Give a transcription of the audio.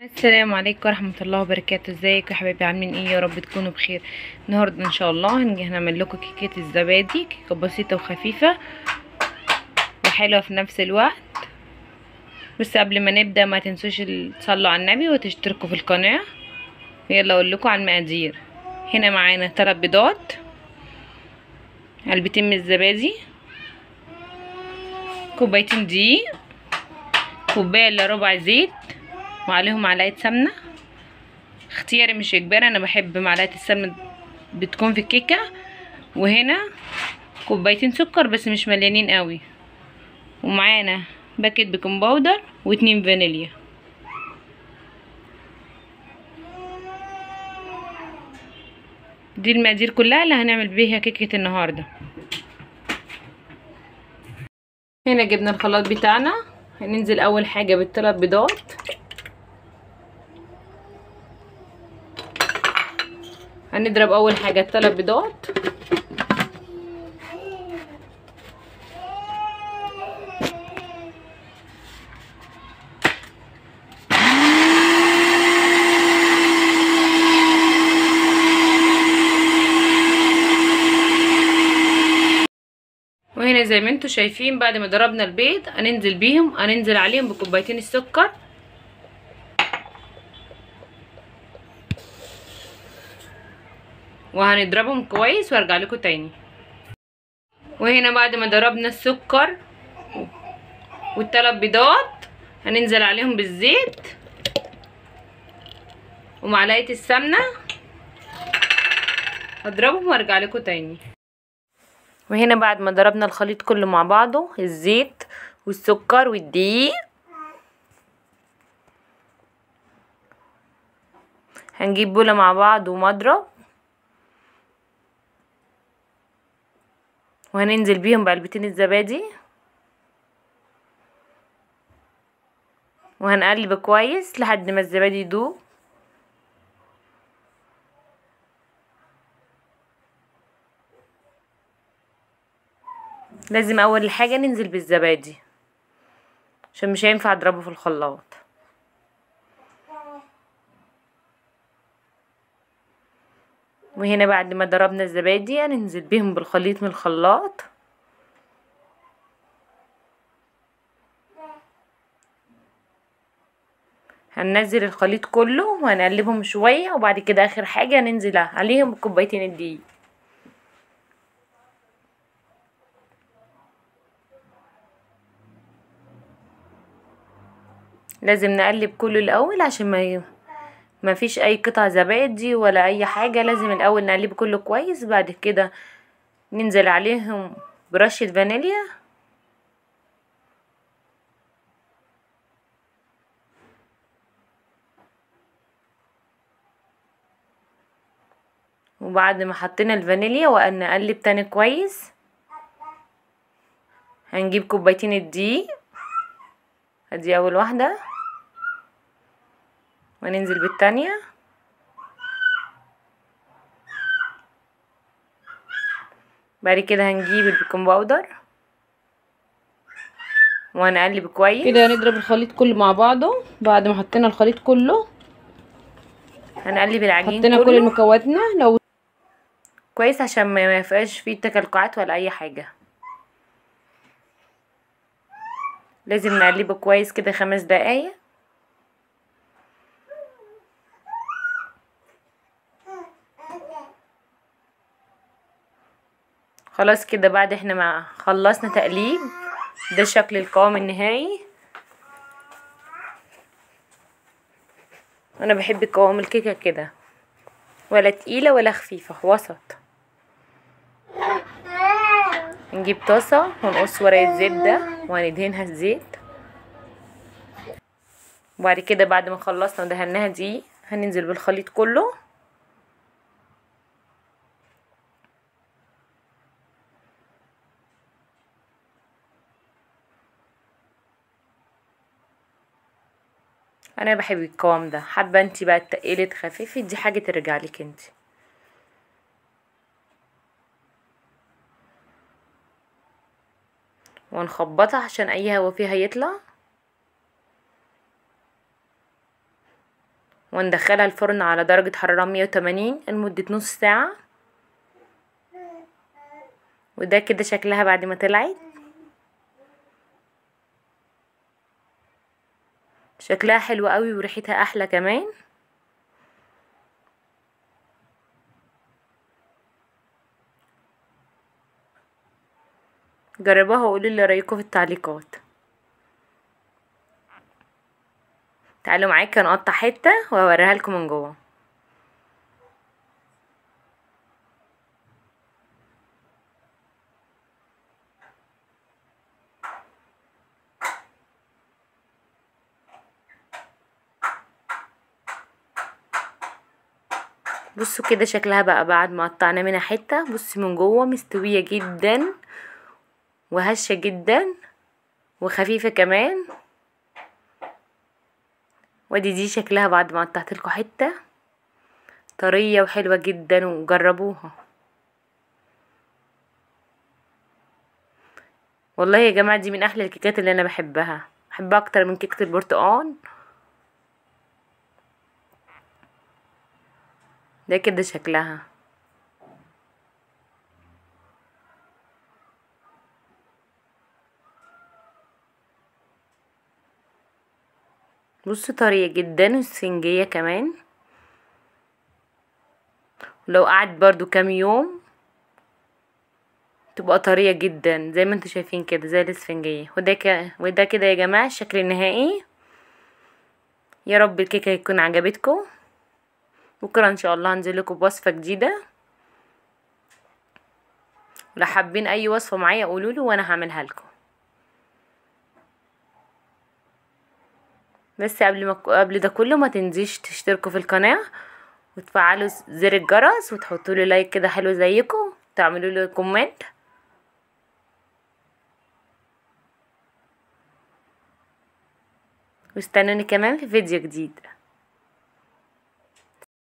السلام عليكم ورحمة الله وبركاته ازيكم يا حبايبي عاملين ايه يا رب تكونوا بخير النهاردة ان شاء الله هنجي هنعمل لكم كيكة الزبادي كيكة بسيطة وخفيفة وحلوة في نفس الوقت بس قبل ما نبدأ ما تنسوش تصلوا على النبي وتشتركوا في القناة يلا اقول لكم على المقادير هنا معانا تلات بيضات علبتين من الزبادي كوبايتين دقيق كوباية الا ربع زيت وعليهم معلقه سمنه اختياري مش اجباري انا بحب معلقه السمنه بتكون في الكيكه وهنا كوبايتين سكر بس مش مليانين قوي ومعانا باكيت بيكنج باودر واتنين فانيليا دي المقادير كلها اللي هنعمل بيها كيكه النهارده هنا جبنا الخلاط بتاعنا هننزل اول حاجه بالثلاث بيضات هنضرب اول حاجه الثلاث بيضات وهنا زي ما انتم شايفين بعد ما ضربنا البيض هننزل بيهم هننزل عليهم بكوبايتين السكر وهنضربهم كويس وارجع لكم تاني وهنا بعد ما ضربنا السكر والثلاث بيضات هننزل عليهم بالزيت ومعلقه السمنه هضربهم وارجع لكم تاني وهنا بعد ما ضربنا الخليط كله مع بعضه الزيت والسكر والدقيق هنجيب بوله مع بعض ومضرب وهننزل بيهم بعلبتين الزبادي وهنقلب كويس لحد ما الزبادي يدوب لازم اول حاجة ننزل بالزبادي عشان مش هينفع اضربه في الخلاط وهنا بعد ما ضربنا الزبادي هننزل بيهم بالخليط من الخلاط هننزل الخليط كله وهنقلبهم شوية وبعد كده اخر حاجة هننزل عليهم بكوبايتين الدقيق لازم نقلب كله الاول عشان ما ما فيش اي قطع زبادي ولا اي حاجه لازم الاول نقلب كله كويس بعد كده ننزل عليهم برشه فانيليا وبعد ما حطينا الفانيليا ونقلب تاني كويس هنجيب كوبايتين الدقيق ادي اول واحده وننزل بالتانية بعد كده هنجيب البيكنج باودر وهنقلب كويس كده هنضرب الخليط كله مع بعضه بعد ما حطينا الخليط كله هنقلب العجين حطينا كله كل المكوناتنا لو كويس عشان ما يبقاش فيه تكلكعات ولا اي حاجه لازم نقلبه كويس كده خمس دقايق خلاص كده بعد احنا ما خلصنا تقليب ده شكل القوام النهائي انا بحب قوام الكيكه كده ولا تقيله ولا خفيفه وسط نجيب طاسه ونقص ورقه زبده وهندهنها الزيت وبعد كده بعد ما خلصنا ودهناها دي هننزل بالخليط كله انا بحب القوام ده حابه انتي بقى تقيلي تخففي دي حاجه ترجع لك انتي ونخبطها عشان اي هوا فيها يطلع وندخلها الفرن على درجة حرارة 180 لمدة نص ساعة وده كده شكلها بعد ما طلعت شكلها حلو قوي وريحتها احلى كمان جربوها وقولوا لي رايكم في التعليقات تعالوا معايا كده نقطع حته واوريها لكم من جوه بصوا كده شكلها بقى بعد ما قطعنا منها حته بصي من جوه مستويه جدا وهشه جدا وخفيفه كمان ودي دي شكلها بعد ما قطعت لكم حته طريه وحلوه جدا وجربوها والله يا جماعه دي من احلى الكيكات اللي انا بحبها بحبها اكتر من كيكه البرتقال ده كده شكلها بص طرية جدا وسفنجية كمان ولو قعد برضو كام يوم تبقى طرية جدا زي ما انتوا شايفين كده زي الاسفنجية وده ك... وده كده يا جماعة الشكل النهائي يا رب الكيكة يكون عجبتكم بكرة ان شاء الله هنزل لكم بوصفة جديدة لو حابين اي وصفة معايا قولولي وانا هعملها لكم بس قبل ما قبل ده كله ما تنسيش تشتركوا في القناة وتفعلوا زر الجرس وتحطوا لي لايك كده حلو زيكم تعملوا لي كومنت واستنوني كمان في فيديو جديد